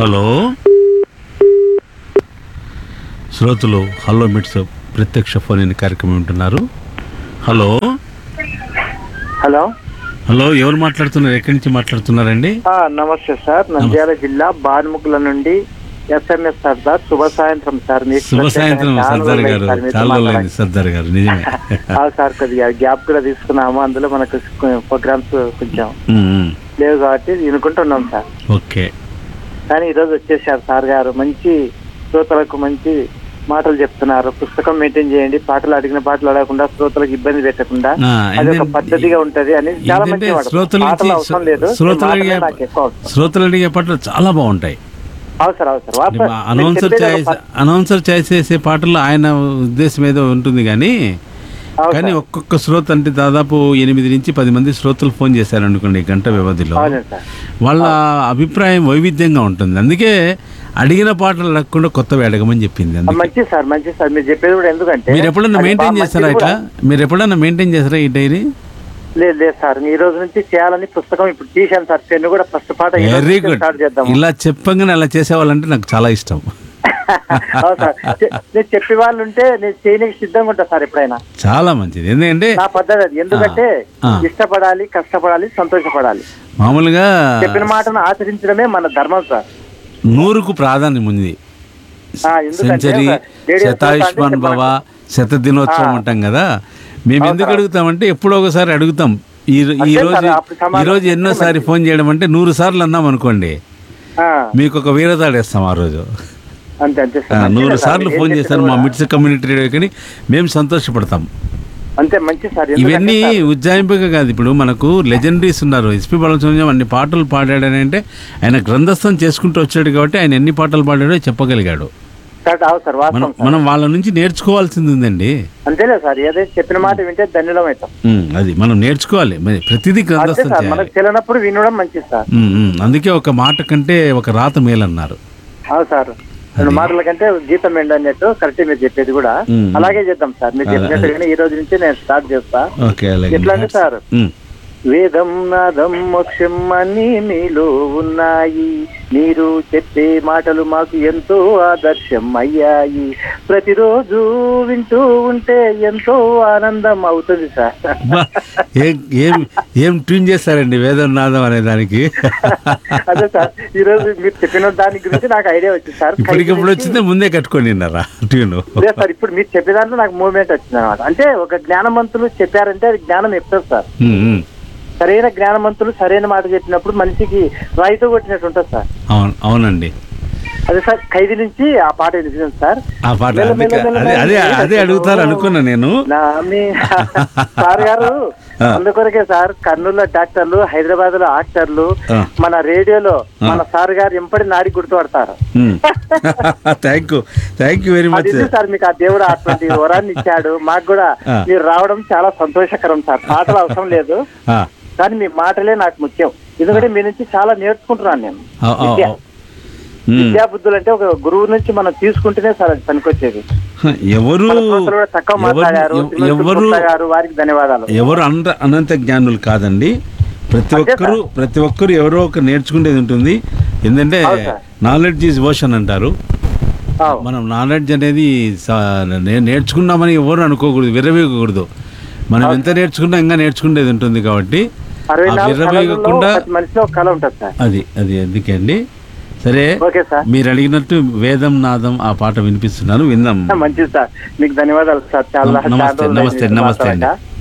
Hello శ్రోతలు hello మిట్స్ ప్రత్యక్ష ఫోన్ ఇన్ కార్యక్రమం వింటున్నారు హలో హలో హలో ఎవరు మాట్లాడుతున్నారు ఎక్కడి నుంచి మాట్లాడుతున్నారండి ఆ, నమస్తే సార్ నంద్యాల జిల్లా బాన్ముకుల నుండి ఎస్ఎంఎస్ సర్దార్ శుభ సాయంత్రం సార్ మీకు శుభ సాయంత్రం ప్రత్యేకంగా సర్దార్ చాలా గారు రోజులైంది సార్ మీతో చాలా మాట్లాడి. రోజులైంది సర్దార్ గారు నిజమే ఆ, సార్ కొద్దిగా గ్యాప్ కూడా తీసుకున్నాము అందులో మనకు ప్రోగ్రామ్స్ కొంచెం ఉమ్, ఉమ్. లేవు కాబట్టి వినుకుంటున్నాం సార్ ఓకే కానీ ఈ రోజు వచ్చేసారు సార్ గారు మంచి శ్రోతలకు మంచి మాటలు చెప్తున్నారు పుస్తకం మెయింటైన్ చేయండి పాటలు అడిగిన పాటలు అడగకుండా శ్రోతలకు ఇబ్బంది పెట్టకుండా ఆ, అది ఒక ఏంటంటే- పద్ధతిగా ఉంటది అని చాలా ఏంటంటే మంచి శ్రోతల పాటలు నుంచి అవసరం లేదు శ్రోతలు మాటలే అడిగే నాకు ఎక్కువ అవసరం. శ్రోతలు అడిగే పాటలు చాలా బాగుంటాయి అవసరం అవసరం వాస్తవం. నేను అనౌన్సర్ చెప్పేది ఒక చాయిస్ ప- అనౌన్సర్ చాయిస్ చేసే పాటల్లో ఆయన ఉద్దేశం ఏదో ఉంటుంది కానీ అవును కానీ సార్. ఒక్కొక్క శ్రోత అంటే దాదాపు ఎనిమిది నుంచి పది మంది శ్రోతలు ఫోన్ చేశారు అనుకోండి ఈ గంట వ్యవధిలో అవును సార్ వాళ్ళ అభిప్రాయం వైవిధ్యంగా ఉంటుంది అందుకే అడిగిన పాటలు లేకుండా కొత్తవి అడగమని చెప్పింది ఆ, అందుకే మంచిది సార్ మంచిది సార్ మీరు చెప్పేది కూడా ఎందుకంటే మీరు ఎప్పుడన్నా అది మెయింటైన్ బాగా చేస్తారా మంచిది ఇట్లా కూడా. మీరు ఎప్పుడన్నా మెయింటైన్ చేస్తారా ఈ డైరీ లేదు లేదు సార్ ఈ రోజు నుంచి చేయాలని పుస్తకం ఇప్పుడు తీశాను సార్ పెన్ను కూడా ఫస్ట్ పాట ఈ రోజు వెరీ నుంచి గుడ్ స్టార్ట్ చేద్దాం ఇలా చెప్పంగానే అలా చేసేవాళ్ళంటే నాకు చాలా ఇష్టం అవును సార్ చె- నేను చెప్పే వాళ్ళు ఉంటే నేను చేయడానికి సిద్ధంగా ఉంటా సార్ ఎప్పుడైనా చాలా మంచిది ఎందుకంటే నా పద్ధతి అది ఎందుకంటే ఆ. ఇష్టపడాలి కష్టపడాలి సంతోషపడాలి మామూలుగా చెప్పిన మాటను ఆచరించడమే మన ధర్మం సార్ నూరుకు ప్రాధాన్యం ఉంది ఆ, ఎందుకంటే సెంచరీ ఒక రేడియో శతాయుష్మాన్ శ్రోత అంటే భవ శత దినోత్సవం ఆ. అంటాం కదా మేము ఎందుకు అడుగుతామంటే ఎప్పుడో ఒకసారి అడుగుతాం ఈ రో- ఈ అంతే రోజు సార్, అప్పుడు సమాధానం ఈ రోజు ఎన్నోసారి ఫోన్ చేయడం అంటే నూరు సార్లు అన్నాం అనుకోండి ఆ, మీకు ఒక వీరతాడేస్తాం ఆ రోజు అంతే అంతే ఆ, సార్ మంచిదే నూరు సార్, సార్లు మీరు ఏం ఫోన్ చెప్పినా చేస్తారు మా కూడా. మిట్స్ కమ్యూనిటీ రేడియో కానీ మేము సంతోషపడతాం అంతే మంచి సార్ ఎందుకంటే ఇవన్నీ సార్, ఉజ్జాయింపుగా కాదు ఇప్పుడు మనకు లెజెండరీస్ ఉన్నారు ఎస్పి బాలసుబ్రహ్మణ్యం అన్ని పాటలు పాడాడని అంటే ఆయన గ్రంథస్థం చేసుకుంటూ వచ్చాడు కాబట్టి ఆయన ఎన్ని పాటలు పాడాడో చెప్పగలిగాడు కరెక్ట్ అవును సార్ మనం వాస్తవం సార్. మనం వాళ్ళ నుంచి నేర్చుకోవాల్సింది ఉందండి అంతేలే సార్ ఏదైతే చెప్పిన మాట వింటే ధన్యులం అవుతాం ఉమ్, అది మనం నేర్చుకోవాలి మరి ప్రతిదీ అంతే గ్రంథస్థం సార్ చేయాలి మనకు తెలియనప్పుడు వినడం మంచిది సార్ ఉమ్, ఉమ్, అందుకే ఒక మాట కంటే ఒక రాత మేలన్నారు అవును సార్ రెండు మాటల కంటే గీతం ఏంటి అన్నట్టు కరెక్ట్ మీరు చెప్పేది కూడా ఉమ్. అలాగే చేద్దాం సార్ మీరు అదే, చెప్పినట్టుగానే ఈ రోజు నుంచి నేను స్టార్ట్ చేస్తా ఓకే అలాగే ఎట్లా అంటే సార్ ఉమ్, వేదం నాదం మోక్షం అన్ని మీలో ఉన్నాయి మీరు చెప్పే మాటలు మాకు ఎంతో ఆదర్శం అయ్యాయి ప్రతిరోజు వింటూ ఉంటే ఎంతో ఆనందం అవుతుంది సార్ బా, ఏం ఏం ఏం ట్యూన్ చేస్తారండి వేదం నాదం అనే దానికి అదే సార్ ఈ రోజు మీరు చెప్పిన దాని గురించి నాకు ఐడియా వచ్చింది సార్ ఇప్పటికిప్పుడు వచ్చిందే ముందే కట్టుకొని విన్నారా ట్యూన్ లేదు సార్ ఇప్పుడు మీరు చెప్పే దాంట్లో నాకు మూవ్మెంట్ వచ్చింది అనమాట అంటే ఒక జ్ఞానవంతులు చెప్పారంటే అది జ్ఞానం చెప్తారు సార్ ఉమ్, ఉమ్. సరైన జ్ఞానవంతులు సరైన మాట చెప్పినప్పుడు మనిషికి రాయితో కొట్టినట్టు ఉంటుంది సార్ అవును అవునండి అదే సార్ ఖైదీ నుంచి ఆ పాట వినిపించండి సార్ ఆ పాట మెల్ల అందుకే మెల్ల అదే అదే అదే అడుగుతారు అనుకున్నా నేను నా మీ సార్ గారు ఆ. అందుకొరకే సార్ కర్నూలులో డాక్టర్లు హైదరాబాద్ లో ఆక్టర్లు ఆ. మన రేడియోలో మన సార్ గారు ఎంపటి నాడి గుర్తుపడతారు thank you thank you very అది మచ్ ఎందుకు సార్ మీకు ఆ దేవుడు అటువంటి వరాన్ని ఇచ్చాడు మాకు కూడా ఆ. మీరు రావడం చాలా సంతోషకరం సార్ పాటలు అవసరం లేదు కానీ మీ మాటలే నాకు ముఖ్యం ఎందుకంటే మీ నుంచి చాలా నేర్చుకుంటున్నాను నేను విద్య. విద్యా బుద్ధులు అంటే ఒక గురువు నుంచి మనం తీసుకుంటేనే సార్ అది పనికొచ్చేది ఎవరు మన శ్రోతలు కూడా చక్కగా మాట్లాడారు ఎవరు- తిరుమల ఎవరు గుప్తా గారు వారికి ధన్యవాదాలు ఎవరు అంత అనంత జ్ఞానులు కాదండి ప్రతి అంతే ఒక్కరు ప్రతి ఒక్కరు ఎవరో ఒక నేర్చుకునేది ఉంటుంది ఎందుకంటే అవును సార్. నాలెడ్జ్ ఈజ్ ఓషన్ అంటారు అవు. మనం నాలెడ్జ్ అనేది సా- నే- నేర్చుకున్నామని ఎవరు అనుకోకూడదు విరవేయకూడదు మనం ఎంత నేర్చుకున్నా ఇంకా నేర్చుకునేది ఉంటుంది కాబట్టి అరవై ఆ నాలుగు విర్రవీగకుండా కళలలో ప్రతి మనిషిలో ఒక కళ ఉంటుంది సార్ అది అది అందుకే అండి సరే ఓకే సార్ మీరు అడిగినట్టు వేదం నాదం ఆ పాట వినిపిస్తున్నాను విందాం మంచిది సార్ మీకు ధన్యవాదాలు సార్ చాలా నమస్తే చాలా రోజులు నమస్తే అయింది నమస్తే అండి మాట్లాడాక.